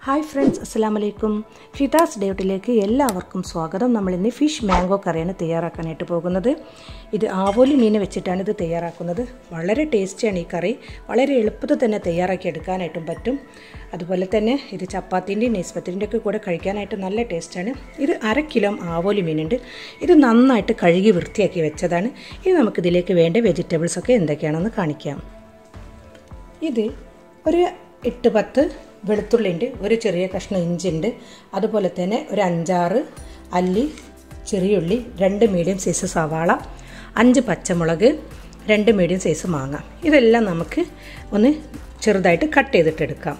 hi friends അസ്സാം വലൈക്കും ഫിതാസ് ഡേട്ടിലേക്ക് എല്ലാവർക്കും സ്വാഗതം നമ്മൾ ഇന്ന് ഫിഷ് മാംഗോ കറിയാണ് തയ്യാറാക്കാനായിട്ട് പോകുന്നത് ഇത് ആവോലി മീൻ വെച്ചിട്ടാണ് ഇത് തയ്യാറാക്കുന്നത് വളരെ ടേസ്റ്റിയാണ് ഈ കറി വളരെ എളുപ്പത്തിൽ തന്നെ തയ്യാറാക്കി എടുക്കാനായിട്ടും പറ്റും അതുപോലെ തന്നെ ഇത് ചപ്പാത്തിൻ്റെയും നെയ്സ്പത്തിൻ്റെ ഒക്കെ കൂടെ കഴിക്കാനായിട്ട് നല്ല ടേസ്റ്റാണ് ഇത് അര കിലോ ആവോലി മീനുണ്ട് ഇത് നന്നായിട്ട് കഴുകി വൃത്തിയാക്കി വെച്ചതാണ് ഇനി നമുക്കിതിലേക്ക് വേണ്ട വെജിറ്റബിൾസൊക്കെ എന്തൊക്കെയാണെന്ന് കാണിക്കാം ഇത് ഒരു എട്ട് പത്ത് വെളുത്തുള്ളി ഉണ്ട് ഒരു ചെറിയ കഷ്ണം ഇഞ്ചി ഉണ്ട് അതുപോലെ തന്നെ ഒരു അഞ്ചാറ് അല്ലി ചെറിയുള്ളി രണ്ട് മീഡിയം സൈസ് സവാള അഞ്ച് പച്ചമുളക് രണ്ട് മീഡിയം സൈസ് മാങ്ങ ഇതെല്ലാം നമുക്ക് ഒന്ന് ചെറുതായിട്ട് കട്ട് ചെയ്തിട്ടെടുക്കാം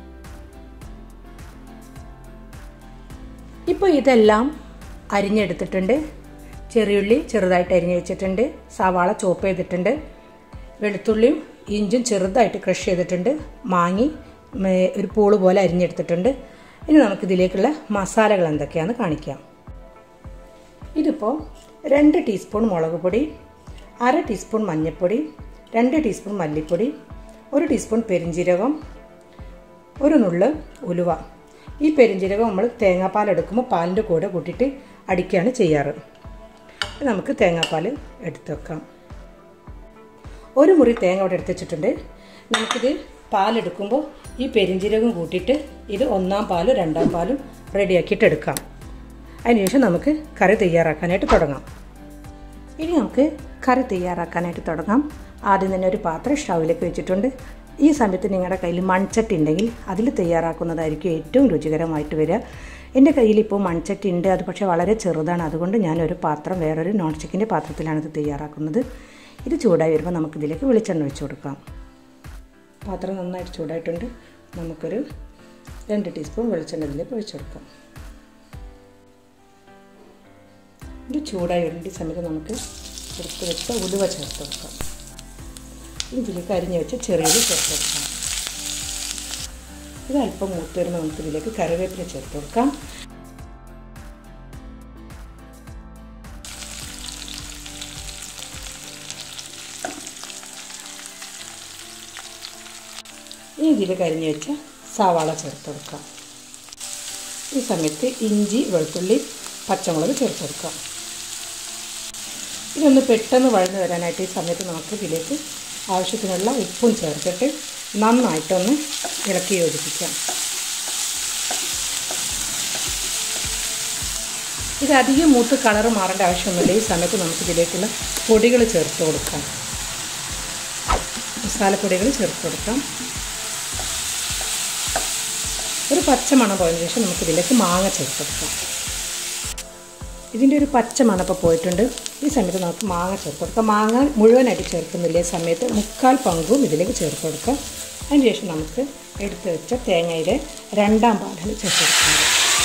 ഇപ്പോൾ ഇതെല്ലാം അരിഞ്ഞെടുത്തിട്ടുണ്ട് ചെറിയുള്ളി ചെറുതായിട്ട് അരിഞ്ഞ് വെച്ചിട്ടുണ്ട് സവാള ചോപ്പ് ചെയ്തിട്ടുണ്ട് വെളുത്തുള്ളിയും ഇഞ്ചും ചെറുതായിട്ട് ക്രഷ് ചെയ്തിട്ടുണ്ട് മാങ്ങി ഒരു പൂള് പോലെ അരിഞ്ഞെടുത്തിട്ടുണ്ട് ഇനി നമുക്കിതിലേക്കുള്ള മസാലകൾ എന്തൊക്കെയാണെന്ന് കാണിക്കാം ഇതിപ്പോൾ രണ്ട് ടീസ്പൂൺ മുളക് പൊടി അര ടീസ്പൂൺ മഞ്ഞൾപ്പൊടി രണ്ട് ടീസ്പൂൺ മല്ലിപ്പൊടി ഒരു ടീസ്പൂൺ പെരിഞ്ജീരകം ഒരു നുള്ള് ഉലുവ ഈ പെരിഞ്ജീരകം നമ്മൾ തേങ്ങാപ്പാൽ എടുക്കുമ്പോൾ പാലിൻ്റെ കൂടെ കൂട്ടിയിട്ട് അടിക്കുകയാണ് ചെയ്യാറ് നമുക്ക് തേങ്ങാപ്പാൽ എടുത്ത് വെക്കാം ഒരു മുറി തേങ്ങ അവിടെ എടുത്ത് വെച്ചിട്ടുണ്ട് നമുക്കിത് പാലെടുക്കുമ്പോൾ ഈ പെരിഞ്ജീരകം കൂട്ടിയിട്ട് ഇത് ഒന്നാം പാലും രണ്ടാം പാലും റെഡിയാക്കിയിട്ട് എടുക്കാം അതിനുശേഷം നമുക്ക് കറി തയ്യാറാക്കാനായിട്ട് തുടങ്ങാം ഇനി നമുക്ക് കറി തയ്യാറാക്കാനായിട്ട് തുടങ്ങാം ആദ്യം തന്നെ ഒരു പാത്രം സ്റ്റൗവിലേക്ക് വെച്ചിട്ടുണ്ട് ഈ സമയത്ത് നിങ്ങളുടെ കയ്യിൽ മൺചട്ടി ഉണ്ടെങ്കിൽ അതിൽ തയ്യാറാക്കുന്നതായിരിക്കും ഏറ്റവും രുചികരമായിട്ട് വരിക എൻ്റെ കയ്യിൽ ഇപ്പോൾ മൺചട്ടി ഉണ്ട് അത് പക്ഷേ വളരെ ചെറുതാണ് അതുകൊണ്ട് ഞാനൊരു പാത്രം വേറൊരു നോൺ സ്റ്റിക്കിൻ്റെ പാത്രത്തിലാണ് ഇത് തയ്യാറാക്കുന്നത് ഇത് ചൂടായി വരുമ്പോൾ നമുക്കിതിലേക്ക് വെളിച്ചെണ്ണ വെച്ച് കൊടുക്കാം പാത്രം നന്നായിട്ട് ചൂടായിട്ടുണ്ട് നമുക്കൊരു രണ്ട് ടീസ്പൂൺ വെളിച്ചെണ്ണ ഇതിലേക്ക് ഒഴിച്ചു കൊടുക്കാം ഇത് ചൂടായി വരുന്ന സമയത്ത് നമുക്ക് എടുത്ത് വെച്ച ഉലുവ ചേർത്ത് കൊടുക്കാം ഇതിലേക്ക് അരിഞ്ഞ് വെച്ച് ചെറിയത് ചേർത്ത് കൊടുക്കാം ഇത് അല്പം മൂത്ത് വരുമ്പോൾ നമുക്ക് ഇതിലേക്ക് കറിവേപ്പില ചേർത്ത് കൊടുക്കാം ഇനി ഇതിൽ കരിഞ്ഞ് വെച്ച സവാള ചേർത്ത് കൊടുക്കാം ഈ സമയത്ത് ഇഞ്ചി വെളുത്തുള്ളി പച്ചമുളക് ചേർത്ത് കൊടുക്കാം ഇതൊന്ന് പെട്ടെന്ന് വഴന്നു വരാനായിട്ട് ഈ സമയത്ത് നമുക്ക് ഇതിലേക്ക് ആവശ്യത്തിനുള്ള ഉപ്പും ചേർത്തിട്ട് നന്നായിട്ടൊന്ന് ഇളക്കി യോജിപ്പിക്കാം ഇത് അധികം മൂത്ത് കളറ് മാറേണ്ട ആവശ്യമൊന്നുമില്ല ഈ സമയത്ത് നമുക്ക് ഇതിലേക്കുള്ള പൊടികൾ ചേർത്ത് കൊടുക്കാം മസാലപ്പൊടികൾ ചേർത്ത് കൊടുക്കാം ഒരു പച്ച മണം പോയതിനു ശേഷം നമുക്ക് ഇതിലേക്ക് മാങ്ങ ചേർത്ത് കൊടുക്കാം ഇതിൻ്റെ ഒരു പച്ച മണപ്പോൾ പോയിട്ടുണ്ട് ഈ സമയത്ത് നമുക്ക് മാങ്ങ ചേർത്ത് കൊടുക്കാം മാങ്ങ മുഴുവനായിട്ട് ചേർക്കുന്നില്ല ഈ സമയത്ത് മുക്കാൽ പങ്കും ഇതിലേക്ക് ചേർത്ത് കൊടുക്കാം അതിന് ശേഷം നമുക്ക് എടുത്ത് വെച്ച തേങ്ങയുടെ രണ്ടാം പാലാണ് ചേർത്ത് കൊടുക്കുന്നത്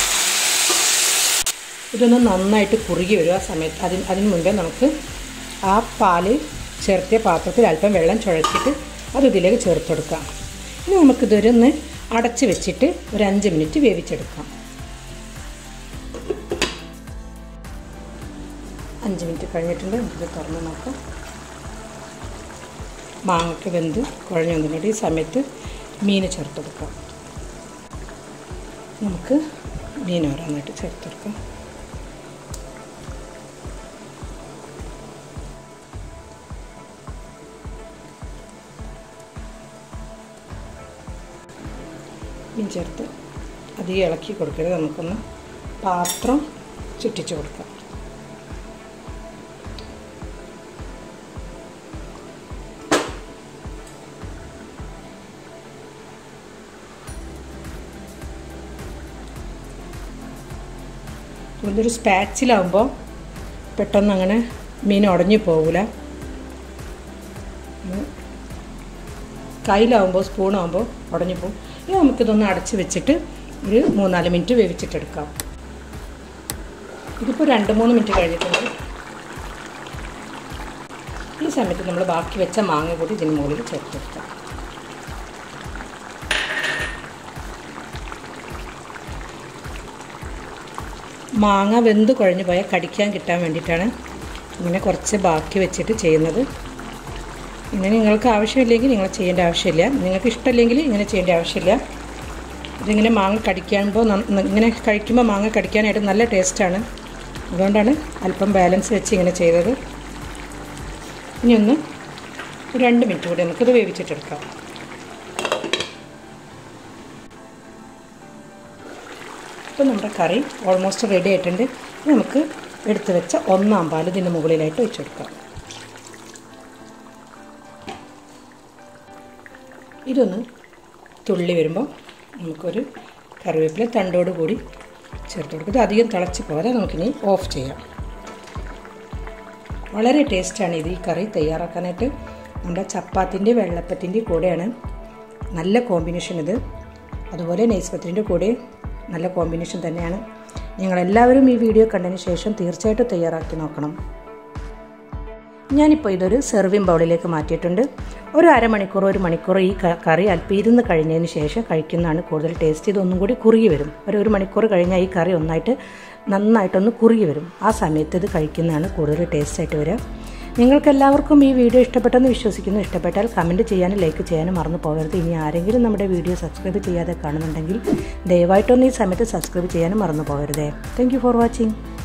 ഇതൊന്ന് നന്നായിട്ട് കുറുകി വരും ആ സമയത്ത് അതിന് അതിന് മുമ്പേ നമുക്ക് ആ പാല് ചേർത്തിയ പാത്രത്തിൽ അല്പം വെള്ളം ചുഴച്ചിട്ട് അത് ഇതിലേക്ക് ചേർത്ത് കൊടുക്കാം ഇനി നമുക്കിതൊരൊന്ന് അടച്ച് വെച്ചിട്ട് ഒരു അഞ്ച് മിനിറ്റ് വേവിച്ചെടുക്കാം അഞ്ച് മിനിറ്റ് കഴിഞ്ഞിട്ടുണ്ട് നമുക്കിത് തുറന്ന് നോക്കാം മാങ്ങയ്ക്ക് വെന്ത് കുഴഞ്ഞു വന്നിട്ടുണ്ട് ഈ സമയത്ത് മീൻ ചേർത്തെടുക്കാം നമുക്ക് മീൻ ഓരോന്നായിട്ട് ചേർത്തെടുക്കാം മീൻ ചേർത്ത് അധികം ഇളക്കി കൊടുക്കരുത് നമുക്കൊന്ന് പാത്രം ചുറ്റിച്ച് കൊടുക്കാം ഇതൊരു സ്പാച്ചിലാവുമ്പോൾ പെട്ടെന്ന് അങ്ങനെ മീൻ ഉടഞ്ഞു പോകില്ല കയ്യിലാവുമ്പോൾ സ്പൂണാകുമ്പോൾ ഉടഞ്ഞു പോകും ഇനി നമുക്കിതൊന്ന് അടച്ച് വെച്ചിട്ട് ഒരു മൂന്നാല് മിനിറ്റ് വേവിച്ചിട്ടെടുക്കാം ഇതിപ്പോൾ രണ്ട് മൂന്ന് മിനിറ്റ് കഴിഞ്ഞിട്ടുണ്ട് ഈ സമയത്ത് നമ്മൾ ബാക്കി വെച്ച മാങ്ങ കൂടി ഇതിന് മുകളിൽ ചേർത്തെടുക്കാം മാങ്ങ വെന്ത് കുഴഞ്ഞു പോയാൽ കടിക്കാൻ കിട്ടാൻ വേണ്ടിയിട്ടാണ് ഇങ്ങനെ കുറച്ച് ബാക്കി വെച്ചിട്ട് ചെയ്യുന്നത് ഇങ്ങനെ നിങ്ങൾക്ക് ആവശ്യമില്ലെങ്കിൽ നിങ്ങൾ ചെയ്യേണ്ട ആവശ്യമില്ല നിങ്ങൾക്ക് ഇഷ്ടമില്ലെങ്കിൽ ഇങ്ങനെ ചെയ്യേണ്ട ആവശ്യമില്ല ഇതിങ്ങനെ മാങ്ങ കടിക്കുമ്പോൾ ഇങ്ങനെ കഴിക്കുമ്പോൾ മാങ്ങ കടിക്കാനായിട്ട് നല്ല ടേസ്റ്റാണ് അതുകൊണ്ടാണ് അല്പം ബാലൻസ് വെച്ച് ഇങ്ങനെ ചെയ്തത് ഇനി ഒന്ന് ഒരു രണ്ട് മിനിറ്റ് കൂടി നമുക്കിത് വേവിച്ചിട്ടെടുക്കാം ഇപ്പം നമ്മുടെ കറി ഓൾമോസ്റ്റ് റെഡി ആയിട്ടുണ്ട് ഇനി നമുക്ക് എടുത്തു വെച്ച ഒന്നാം പാൽ ഇതിൻ്റെ മുകളിലായിട്ട് വെച്ചെടുക്കാം ഇതൊന്ന് തുള്ളി വരുമ്പോൾ നമുക്കൊരു കറിവേപ്പില തണ്ടോട് കൂടി ചേർത്ത് കൊടുക്കും ഇത് അധികം തിളച്ച് പോകാതെ നമുക്കിനി ഓഫ് ചെയ്യാം വളരെ ടേസ്റ്റാണ് ഇത് ഈ കറി തയ്യാറാക്കാനായിട്ട് നമ്മുടെ ചപ്പാത്തിൻ്റെ വെള്ളപ്പത്തിൻ്റെ കൂടെയാണ് നല്ല കോമ്പിനേഷൻ ഇത് അതുപോലെ നെയ്സ്പത്തിൻ്റെ കൂടെ നല്ല കോമ്പിനേഷൻ തന്നെയാണ് നിങ്ങളെല്ലാവരും ഈ വീഡിയോ കണ്ടതിന് ശേഷം തീർച്ചയായിട്ടും തയ്യാറാക്കി നോക്കണം ഞാനിപ്പോൾ ഇതൊരു സെർവിങ് ബൗളിലേക്ക് മാറ്റിയിട്ടുണ്ട് ഒരു അരമണിക്കൂർ ഒരു മണിക്കൂർ ഈ കറി അല്പം ഇരുന്ന് കഴിഞ്ഞതിന് ശേഷം കഴിക്കുന്നതാണ് കൂടുതൽ ടേസ്റ്റ് ഇതൊന്നും കൂടി കുറുകി വരും ഒരു ഒരു മണിക്കൂർ കഴിഞ്ഞാൽ ഈ കറി ഒന്നായിട്ട് നന്നായിട്ടൊന്ന് കുറുകി വരും ആ സമയത്ത് ഇത് കഴിക്കുന്നതാണ് കൂടുതൽ ടേസ്റ്റ് ആയിട്ട് വരിക നിങ്ങൾക്കെല്ലാവർക്കും ഈ വീഡിയോ ഇഷ്ടപ്പെട്ടെന്ന് വിശ്വസിക്കുന്നു ഇഷ്ടപ്പെട്ടാൽ കമൻറ്റ് ചെയ്യാനും ലൈക്ക് ചെയ്യാനും മറന്നു പോകരുത് ഇനി ആരെങ്കിലും നമ്മുടെ വീഡിയോ സബ്സ്ക്രൈബ് ചെയ്യാതെ കാണുന്നുണ്ടെങ്കിൽ ദയവായിട്ടൊന്ന് ഈ സമയത്ത് സബ്സ്ക്രൈബ് ചെയ്യാനും മറന്നു പോകരുതേ താങ്ക് ഫോർ വാച്ചിങ്